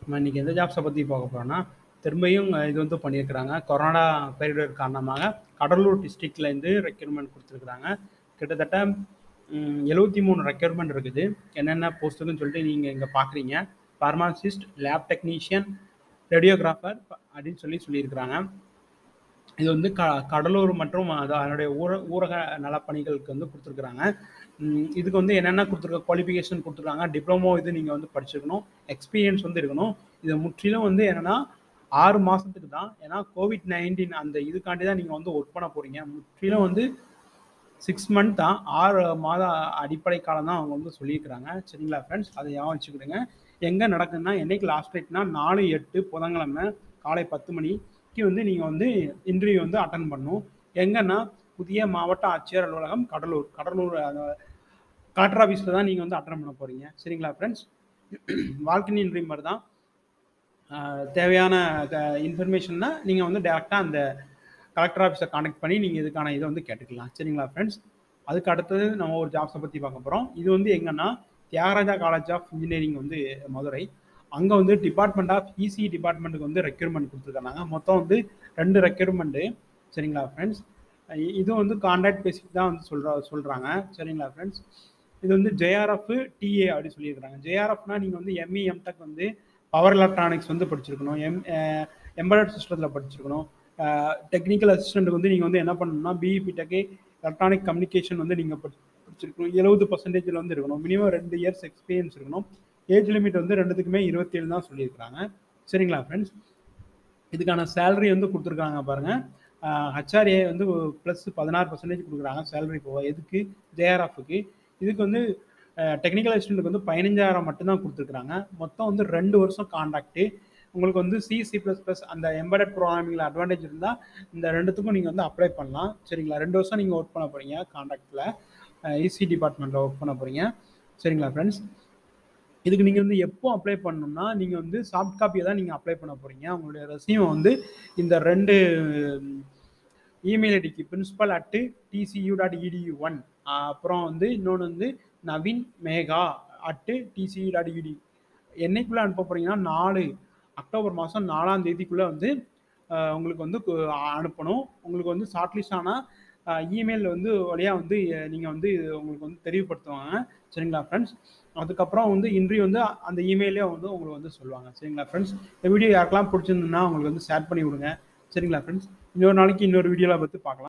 நம்ம இன்னைக்கு எந்த ஜாப்ஸை பற்றி பார்க்க போகிறோம்னா திரும்பியும் இது வந்து பண்ணியிருக்கிறாங்க கொரோனா பீரியட் காரணமாக கடலூர் டிஸ்ட்ரிக்ட்லேருந்து ரெக்யூர்மெண்ட் கொடுத்துருக்குறாங்க கிட்டத்தட்ட எழுபத்தி மூணு ரெக்யூர்மெண்ட் இருக்குது என்னென்ன போஸ்ட்டுன்னு சொல்லிட்டு நீங்கள் இங்கே பார்க்குறீங்க ஃபார்மாசிஸ்ட் லேப் டெக்னீஷியன் ரேடியோகிராஃபர் அப்படின்னு சொல்லி சொல்லியிருக்கிறாங்க இது வந்து க கடலூர் மற்றும் அது அதனுடைய ஊர ஊரக நலப்பணிகளுக்கு வந்து கொடுத்துருக்குறாங்க ம், இதுக்கு வந்து என்னென்ன கொடுத்துருக்க குவாலிஃபிகேஷன் கொடுத்துருக்காங்க டிப்ளமோ இது நீங்கள் வந்து படிச்சிருக்கணும் எக்ஸ்பீரியன்ஸ் வந்து இருக்கணும் இது முற்றிலும் வந்து என்னென்னா ஆறு மாதத்துக்கு தான் ஏன்னா கோவிட் நைன்டீன் அந்த இதுக்காண்டி தான் நீங்கள் வந்து ஒர்க் பண்ண போகிறீங்க முற்றிலும் வந்து சிக்ஸ் மந்த் தான் ஆறு மாத அடிப்படை காலம் தான் அவங்க வந்து சொல்லியிருக்கிறாங்க சரிங்களா ஃப்ரெண்ட்ஸ் அதை ஞாபகம் வச்சுக்கிடுங்க எங்கே நடக்குதுன்னா என்னைக்கு லாஸ்ட் டேட்னா நாலு எட்டு புதன்கிழமை காலை பத்து மணிக்கு வந்து நீங்கள் வந்து இன்டர்வியூ வந்து அட்டன் பண்ணணும் எங்கன்னா புதிய மாவட்ட ஆட்சியர் அலுவலகம் கடலூர் கடலூர் அந்த கலெக்டர் ஆஃபீஸில் தான் நீங்கள் வந்து அட்டன் பண்ண போகிறீங்க சரிங்களா ஃப்ரெண்ட்ஸ் வாழ்க்கை இன்டர்வியூ மாதிரி தான் ஆஹ் தேவையான இன்ஃபர்மேஷன்னா நீங்கள் வந்து டேரெக்டாக அந்த கலெக்டர் ஆஃபீஸை காண்டாக்ட் பண்ணி நீங்கள் இதுக்கான இதை வந்து கேட்டுக்கலாம் சரிங்களா ஃப்ரெண்ட்ஸ் அதுக்கு அடுத்தது நம்ம ஒரு ஜாப்ஸை பற்றி பார்க்க போகிறோம் இது வந்து எங்கன்னா தியாகராஜா காலேஜ் ஆஃப் இன்ஜினியரிங் வந்து மதுரை அங்கே வந்து டிபார்ட்மெண்ட் ஆஃப் இசி டிபார்ட்மெண்ட்டுக்கு வந்து ரெக்யூர்மெண்ட் கொடுத்துருக்காங்க மொத்தம் வந்து ரெண்டு ரெக்யூர்மெண்ட்டு சரிங்களா ஃப்ரெண்ட்ஸ் இது வந்து கான்ட்ராக்ட் பேசிக் தான் வந்து சொல்கிற சொல்கிறாங்க சரிங்களா ஃப்ரெண்ட்ஸ் இது வந்து ஜேஆர்எஃப் டிஏ அப்படி சொல்லியிருக்காங்க ஜேஆர்எஃப்னா நீங்கள் வந்து எம்இ எம்டெக் வந்து பவர் எலக்ட்ரானிக்ஸ் வந்து படிச்சிருக்கணும் எம் எம்பரட் சிஸ்டத்தில் படிச்சிருக்கணும் டெக்னிக்கல் அசிஸ்டண்ட்டுக்கு வந்து நீங்கள் வந்து என்ன பண்ணணும்னா பிஇபி டெக்கு எலக்ட்ரானிக் கம்யூனிகேஷன் வந்து நீங்கள் படிச்சிருக்கணும் எழுபது பர்சன்டேஜில் வந்து இருக்கணும் மினிமம் ரெண்டு இயர்ஸ் எக்ஸ்பீரியன்ஸ் இருக்கணும் ஏஜ் லிமிட் வந்து ரெண்டுத்துக்குமே இருபத்தேழு தான் சொல்லியிருக்கிறாங்க சரிங்களா ஃப்ரெண்ட்ஸ் இதுக்கான சேலரி வந்து கொடுத்துருக்காங்க பாருங்கள் ஹச்ஆர்ஏ வந்து ப்ளஸ் பதினாறு பர்சன்டேஜ் கொடுக்குறாங்க சேலரி போக எதுக்கு ஜேஆர்எஃப்க்கு இதுக்கு வந்து டெக்னிக்கல் அசிஸ்டண்ட்டுக்கு வந்து பதினஞ்சாயிரம் மட்டும்தான் கொடுத்துருக்குறாங்க மொத்தம் வந்து ரெண்டு வருஷம் கான்ட்ராக்ட்டு உங்களுக்கு வந்து சி சி ப்ளஸ் ப்ளஸ் அந்த எம்பரட் ப்ரோக்ராமிங்கில் அட்வான்டேஜ் இருந்தால் இந்த ரெண்டுத்துக்கும் நீங்கள் வந்து அப்ளை பண்ணலாம் சரிங்களா ரெண்டு வருஷம் நீங்கள் ஒர்க் பண்ண போகிறீங்க கான்ட்ராக்டில் இசி டிபார்ட்மெண்ட்டில் ஒர்க் பண்ண போகிறீங்க சரிங்களா ஃப்ரெண்ட்ஸ் இதுக்கு நீங்கள் வந்து எப்போ அப்ளை பண்ணணும்னா நீங்கள் வந்து சாஃப்ட் காப்பியை தான் நீங்கள் அப்ளை பண்ண போகிறீங்க உங்களுடைய ரெசியூமை வந்து இந்த ரெண்டு இமெயில் ஐடிக்கு principal at DCU dot edu one அப்புறம் வந்து இன்னொன்று வந்து Naveen Megha at DCU dot edu என்னைக்குள்ளே அனுப்ப போகிறீங்கன்னா நாலு அக்டோபர் மாதம் நாலாம் தேதிக்குள்ளே வந்து ஆஹ், உங்களுக்கு வந்து கு- அனுப்பணும் உங்களுக்கு வந்து ஷார்ட்லிஸ்ட் ஆனால் இமெயில் வந்து வழியாக வந்து நீங்கள் வந்து இது உங்களுக்கு வந்து தெரியப்படுத்துவாங்க சரிங்களா ஃப்ரெண்ட்ஸ் அதுக்கப்புறம் வந்து இன்டர்வியூ வந்து அந்த இமெயிலே வந்து உங்களுக்கு வந்து சொல்லுவாங்க சரிங்களா ஃப்ரெண்ட்ஸ் இந்த வீடியோ யாருக்கெல்லாம் பிடிச்சிருந்ததுன்னா உங்களுக்கு வந்து ஷேர் பண்ணி விடுங்க சரிங்களா ஃப்ரெண்ட்ஸ் இன்னொரு நாளைக்கு இன்னொரு வீடியோவில் பற்றி பார்க்கலாம்